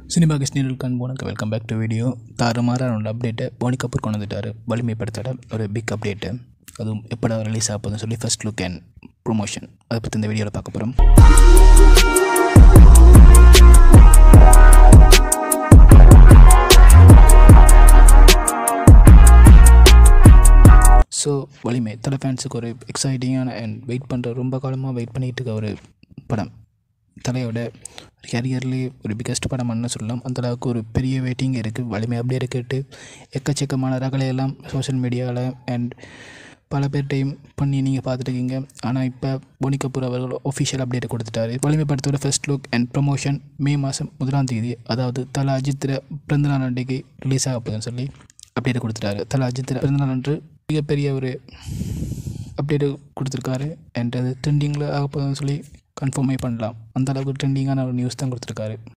cinema கிருஷ்ணர்களுக்கு போனக்கு welcome back to video தாறுமாறான ஒரு அப்டேட்டை போனி கபூர் கொண்டு வந்துட்டார் வலிமை படத்தோட ஒரு பிக் அப்டேட்டு அதுவும் எப்படா ரிலீஸ் ஆக போகுதுன்னு சொல்லி ஃபர்ஸ்ட் லுக் அண்ட் ப்ரொமோஷன் அதை பற்றி இந்த வீடியோவில் பார்க்க போகிறோம் ஸோ வலிமை தலை ஃபேன்ஸுக்கு ஒரு எக்ஸைட்டிங்கான அண்ட் வெயிட் பண்ணுற ரொம்ப காலமாக வெயிட் பண்ணிகிட்டு இருக்க ஒரு படம் தலையோட கேரியர்லேயே ஒரு பிக்கஸ்ட் படம்னு சொல்லலாம் அந்த அளவுக்கு ஒரு பெரிய வெயிட்டிங் இருக்குது வலிமை அப்படியே இருக்கிட்டு எக்கச்சக்கமான ரகலையெல்லாம் சோஷியல் மீடியாவில் அண்ட் பல பேர்ட்டையும் பண்ணி நீங்கள் பார்த்துருக்கீங்க ஆனால் இப்போ போனி கபூர் அவர்கள் ஒஃபிஷியல் அப்டேட் கொடுத்துட்டாரு வலிமை படத்தோட first look and promotion May மாதம் முதலாம் தேதி அதாவது தலா அஜித்திர பிறந்தநாள் அன்றைக்கு ரிலீஸ் ஆக போகுதுன்னு சொல்லி அப்டேட் கொடுத்துட்டாரு தலா அஜித்திர பிறந்தநாள் அன்று மிகப்பெரிய ஒரு அப்டேட்டு கொடுத்துருக்காரு அண்ட் அது ட்ரெண்டிங்கில் ஆக போகுதுன்னு சொல்லி கன்ஃபார்மே பண்ணலாம் அந்த அளவுக்கு ட்ரெண்டிங்கான ஒரு நியூஸ் தான் கொடுத்துருக்காரு